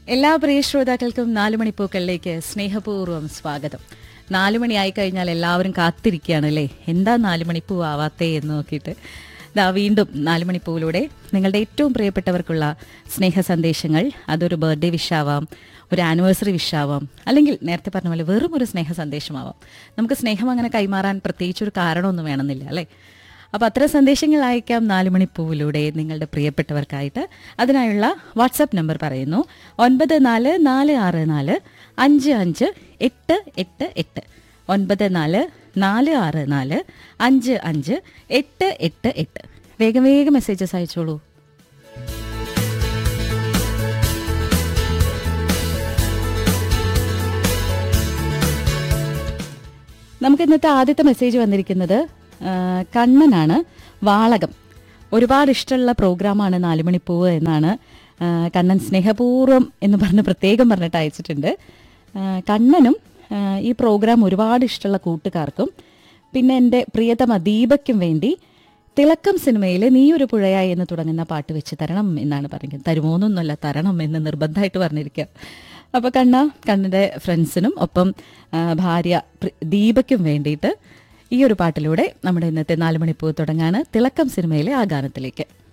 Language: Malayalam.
എല്ലാ പ്രിയ ശ്രോതാക്കൾക്കും നാല് മണിപ്പൂക്കളിലേക്ക് സ്നേഹപൂർവ്വം സ്വാഗതം നാല് മണിയായി കഴിഞ്ഞാൽ എല്ലാവരും കാത്തിരിക്കുകയാണ് അല്ലേ എന്താ നാല് മണിപ്പൂ ആവാത്തേ എന്ന് നോക്കിയിട്ട് ദാ വീണ്ടും നാല് മണിപ്പൂവിലൂടെ നിങ്ങളുടെ ഏറ്റവും പ്രിയപ്പെട്ടവർക്കുള്ള സ്നേഹ സന്ദേശങ്ങൾ അതൊരു ബർത്ത്ഡേ വിഷാവാം ഒരു ആനിവേഴ്സറി വിഷാവാം അല്ലെങ്കിൽ നേരത്തെ പറഞ്ഞ പോലെ വെറും ഒരു സ്നേഹ സന്ദേശമാവാം നമുക്ക് സ്നേഹം അങ്ങനെ കൈമാറാൻ പ്രത്യേകിച്ചൊരു കാരണമൊന്നും വേണമെന്നില്ല അല്ലേ അപ്പോൾ അത്ര സന്ദേശങ്ങൾ അയക്കാം നാല് മണിപ്പൂവിലൂടെ നിങ്ങളുടെ പ്രിയപ്പെട്ടവർക്കായിട്ട് അതിനായുള്ള വാട്സാപ്പ് നമ്പർ പറയുന്നു ഒൻപത് നാല് നാല് ആറ് നാല് അഞ്ച് അഞ്ച് എട്ട് എട്ട് എട്ട് ഒൻപത് നാല് നാല് ആറ് നാല് അഞ്ച് അഞ്ച് എട്ട് എട്ട് എട്ട് വേഗം വേഗം മെസ്സേജസ് അയച്ചോളൂ നമുക്ക് ഇന്നത്തെ ആദ്യത്തെ മെസ്സേജ് വന്നിരിക്കുന്നത് ആ, കണ്ണനാണ് വാളകം ഒരുപാട് ഇഷ്ടമുള്ള പ്രോഗ്രാമാണ് നാലുമണിപ്പൂവ് എന്നാണ് ആ, കണ്ണൻ സ്നേഹപൂർവ്വം എന്ന് പറഞ്ഞ് പ്രത്യേകം പറഞ്ഞിട്ട് അയച്ചിട്ടുണ്ട് ആ, കണ്ണനും ആ, ഈ പ്രോഗ്രാം ഒരുപാട് ഇഷ്ടമുള്ള കൂട്ടുകാർക്കും പിന്നെ എൻ്റെ പ്രിയതമ ദീപയ്ക്കും വേണ്ടി തിളക്കം സിനിമയിലെ നീ ഒരു പുഴയായി എന്ന് തുടങ്ങുന്ന പാട്ട് വെച്ച് തരണം എന്നാണ് പറഞ്ഞത് തരുമോന്നൊന്നുമല്ല തരണം എന്ന് നിർബന്ധമായിട്ട് പറഞ്ഞിരിക്കുക അപ്പോൾ കണ്ണ കണ്ണൻ്റെ ഫ്രണ്ട്സിനും ഒപ്പം ആ, ഭാര്യ പ്രി- ദീപയ്ക്കും വേണ്ടിയിട്ട് ഈ ഒരു പാട്ടിലൂടെ നമ്മുടെ ഇന്നത്തെ നാല് മണിപ്പൂ തുടങ്ങാണ് തിളക്കം സിനിമയിലെ ആ ഗാനത്തിലേക്ക്